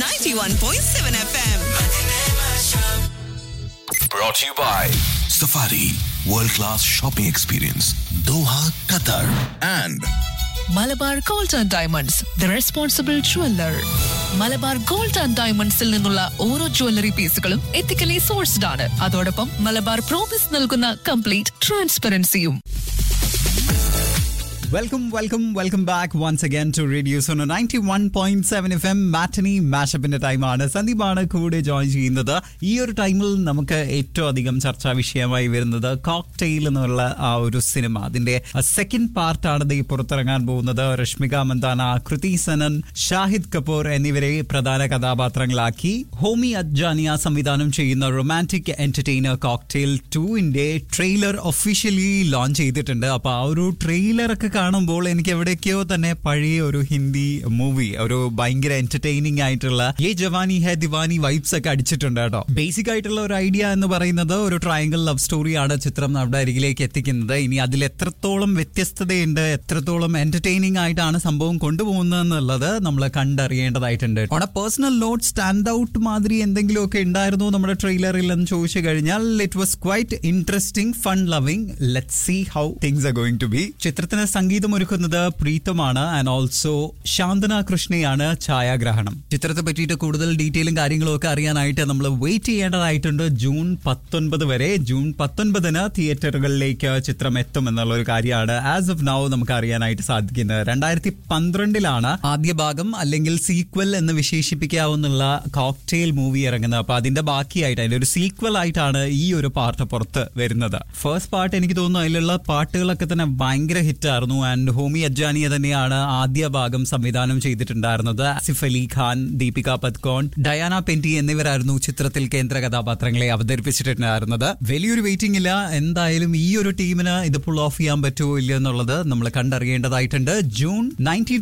91.7 FM. Brought to you by Safari World Class Shopping Experience Doha, Qatar and Malabar gold and diamonds the responsible jeweller Malabar gold and ഡയമണ്ട്സിൽ നിന്നുള്ള ഓരോ jewellery പീസുകളും ethically sourced ആണ് അതോടൊപ്പം Malabar promise നൽകുന്ന complete ട്രാൻസ്പെറൻസിയും Welcome, welcome, welcome back once again to Radio Sono 91.7 FM matinee മാഷപ്പിന്റെ ടൈമാണ് സന്ദീപാണ് കൂടെ ജോയിൻ ചെയ്യുന്നത് ഈ ഒരു ടൈമിൽ നമുക്ക് ഏറ്റവും അധികം ചർച്ചാ വിഷയമായി വരുന്നത് കോക്ടെയിൽ എന്നുള്ള ആ ഒരു സിനിമ അതിന്റെ സെക്കൻഡ് പാർട്ടാണ് ദേ പുറത്തിറങ്ങാൻ പോകുന്നത് രശ്മിക മന്ദാന കൃതി സനൻ ഷാഹിദ് കപൂർ എന്നിവരെ പ്രധാന കഥാപാത്രങ്ങളാക്കി ഹോമി അദ്ജാനിയ സംവിധാനം ചെയ്യുന്ന റൊമാൻറ്റിക് എന്റർടൈനർ കോക്ടെയിൽ ടുവിന്റെ ട്രെയിലർ ഒഫീഷ്യലി ലോഞ്ച് ചെയ്തിട്ടുണ്ട് അപ്പൊ ആ ഒരു ട്രെയിലർ ഒക്കെ കാണുമ്പോൾ എനിക്ക് എവിടേക്കോ തന്നെ പഴയ ഒരു ഹിന്ദി മൂവി ഒരു ഭയങ്കര എന്റർടൈനിങ് ആയിട്ടുള്ള ഈ ജവാനി ഹെ ദിവാനി വൈബ്സ് ഒക്കെ അടിച്ചിട്ടുണ്ട് കേട്ടോ ബേസിക് ആയിട്ടുള്ള ഒരു ഐഡിയ എന്ന് പറയുന്നത് ഒരു ട്രയാങ്കിൾ ലവ് സ്റ്റോറിയാണ് ചിത്രം നമ്മുടെ അരികിലേക്ക് എത്തിക്കുന്നത് ഇനി അതിൽ എത്രത്തോളം വ്യത്യസ്തതയുണ്ട് എത്രത്തോളം എന്റർടൈനിങ് ആയിട്ടാണ് സംഭവം കൊണ്ടുപോകുന്നത് എന്നുള്ളത് നമ്മൾ കണ്ടറിയേണ്ടതായിട്ടുണ്ട് on a personal note stand out മാതിരി എന്തെങ്കിലുമൊക്കെ ഉണ്ടായിരുന്നു നമ്മുടെ ട്രെയിലറിൽ എന്ന് ചോദിച്ചു കഴിഞ്ഞാൽ it was quite interesting fun loving let see how things are going to be ചിത്രത്തിന് സംഗീതം ഒരുക്കുന്നത് പ്രീതമാണ് ആൻഡ് ഓൾസോ ശാന്തന കൃഷ്ണയാണ് ഛായാഗ്രഹണം ചിത്രത്തെ പറ്റിയിട്ട് കൂടുതൽ ഡീറ്റെയിലും കാര്യങ്ങളും ഒക്കെ അറിയാനായിട്ട് നമ്മൾ വെയിറ്റ് ചെയ്യേണ്ടതായിട്ടുണ്ട് ജൂൺ പത്തൊൻപത് വരെ ജൂൺ പത്തൊൻപതിന് തിയേറ്ററുകളിലേക്ക് ചിത്രം എത്തും എന്നുള്ള ഒരു കാര്യമാണ് ആസ് ഓഫ് നൗ നമുക്ക് അറിയാനായിട്ട് സാധിക്കുന്നത് രണ്ടായിരത്തി പന്ത്രണ്ടിലാണ് ആദ്യ ഭാഗം അല്ലെങ്കിൽ സീക്വൽ എന്ന് വിശേഷിപ്പിക്കാവുന്ന കോക്ടെയിൽ മൂവി ഇറങ്ങുന്നത് അപ്പൊ അതിന്റെ ബാക്കിയായിട്ട് അതിന്റെ ഒരു സീക്വൽ ആയിട്ടാണ് ഈ ഒരു പാർട്ട് പുറത്ത് വരുന്നത് ഫസ്റ്റ് പാർട്ട് എനിക്ക് തോന്നുന്നു അതിലുള്ള പാട്ടുകളൊക്കെ തന്നെ ഭയങ്കര ഹിറ്റ് ആയിരുന്നു ആൻഡ് ഹോമി അജ്ജാനിയ തന്നെയാണ് ആദ്യ ഭാഗം സംവിധാനം ചെയ്തിട്ടുണ്ടായിരുന്നത് ആസിഫ് അലി ഖാൻ ദീപിക പത്കോൺ ഡയാന പെന്റി എന്നിവരായിരുന്നു ചിത്രത്തിൽ കേന്ദ്ര കഥാപാത്രങ്ങളെ അവതരിപ്പിച്ചിട്ടുണ്ടായിരുന്നത് വലിയൊരു വെയിറ്റിംഗ് ഇല്ല എന്തായാലും ഈ ഒരു ടീമിന് ഇത് പുൾ ഓഫ് ചെയ്യാൻ പറ്റുമോ ഇല്ല എന്നുള്ളത് നമ്മൾ കണ്ടറിയേണ്ടതായിട്ടുണ്ട് ജൂൺ നയൻറ്റീൻ